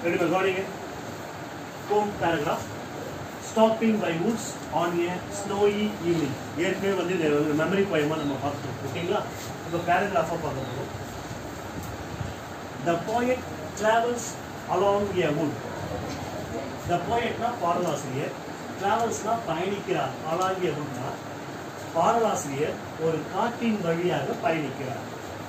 ரெண்டு பேர் கவனிங்க கோம் paragraph stopping by woods on a snowy evening ஏற்கனவே வந்து இந்த மெமரி போயமாக நம்ம பார்த்துட்டோம் ஓகேங்களா இப்போ பேராகிராஃபாக பார்க்க போகிறோம் த poet travels along a wood த போயட்னா பாடலாசிரியர் டிராவல்ஸ்னா பயணிக்கிறார் along a woodனா பாடலாசிரியர் ஒரு காட்டின் வழியாக பயணிக்கிறார்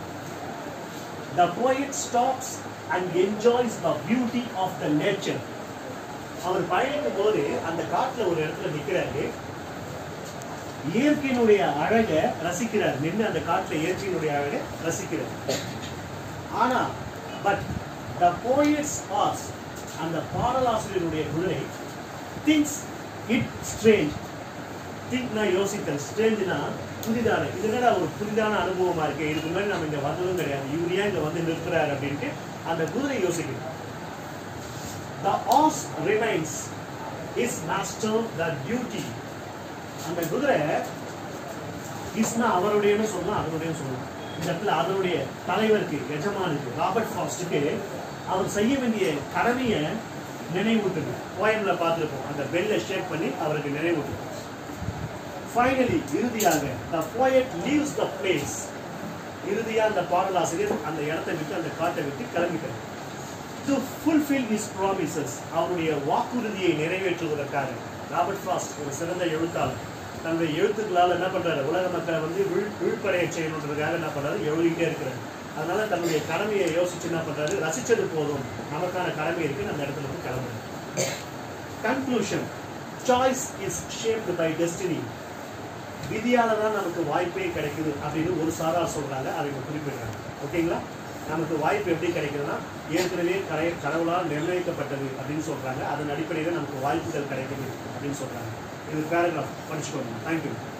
த poet stops and enjoys the beauty of the nature அவர் பயணிக்கும் போது அந்த காட்டுல ஒரு இடத்துல நிக்கிறாரு இயற்கையினுடைய அழகை ரசிக்கிறார் நின்று அந்த காட்டுல இயற்கையினுடைய அழகை ரசிக்கிறார் ஆனா பட் த போயட்ஸ் ஹார்ஸ் அந்த பாடலாசிரியருடைய குதிரை திங்ஸ் இட் ஸ்ட்ரேஞ்ச் திங்க்னா யோசித்தல் ஸ்ட்ரேஞ்ச்னா புதிதான இது என்னடா ஒரு புதிதான அனுபவமா இருக்கு இதுக்கு முன்னாடி நம்ம இங்க வந்ததும் கிடையாது இவர் ஏன் இங்க வந்து நிற்கிறார் அப்படின்ட்டு அந்த குதிரை யோசிக்குது the horse reminds his master the duty அந்த குதிரை இஸ்னா அவருடையன்னு சொல்லலாம் அவருடையன்னு சொல்லலாம் இந்த இடத்துல அதனுடைய தலைவருக்கு எஜமானுக்கு ராபர்ட் ஃபாஸ்ட்டுக்கு அவர் செய்ய வேண்டிய கடமையை நினைவூட்டுது போயம்ல பார்த்துருப்போம் அந்த பெல்லை ஷேக் பண்ணி அவருக்கு நினைவூட்டுது ஃபைனலி இறுதியாக the poet leaves the place இறுதியா அந்த பாடலாசிரியர் அந்த இடத்தை விட்டு அந்த காட்டை விட்டு கிளம்பிட்டார் டு ஃபுல்ஃபில் his ப்ராமிசஸ் அவருடைய வாக்குறுதியை நிறைவேற்றுவதற்காக ராபர்ட் ஃபாஸ்ட் ஒரு சிறந்த எழுத்தாளர் தன்னுடைய எழுத்துக்களால் என்ன பண்றாரு உலக மக்களை வந்து விழ் விழுப்படைய செய்யணுன்றதுக்காக என்ன பண்றாரு எழுதிக்கிட்டே இருக்கிறாரு அதனால தன்னுடைய கடமையை யோசிச்சு என்ன பண்றாரு ரசிச்சது போதும் நமக்கான கடமை இருக்கு அந்த இடத்துல இருந்து கிளம்புறோம் conclusion choice is shaped by destiny விதியால தான் நமக்கு வாய்ப்பே கிடைக்குது அப்படின்னு ஒரு சாரார் சொல்றாங்க அதை இங்க குறிப்பிடுறாங்க ஓகேங்களா நமக்கு வாய்ப்பு எப்படி கிடைக்குதுன்னா ஏற்கனவே கடை கடவுளால் நிர்ணயிக்கப்பட்டது அப்படின்னு சொல்றாங்க அதன் அடிப்படையில் நமக்கு வாய்ப்புகள் கிடைக்குது அப்படின்னு சொல்றாங்க இது பேராகிராஃப் படிச்சுக்கோங்க தேங்க்யூ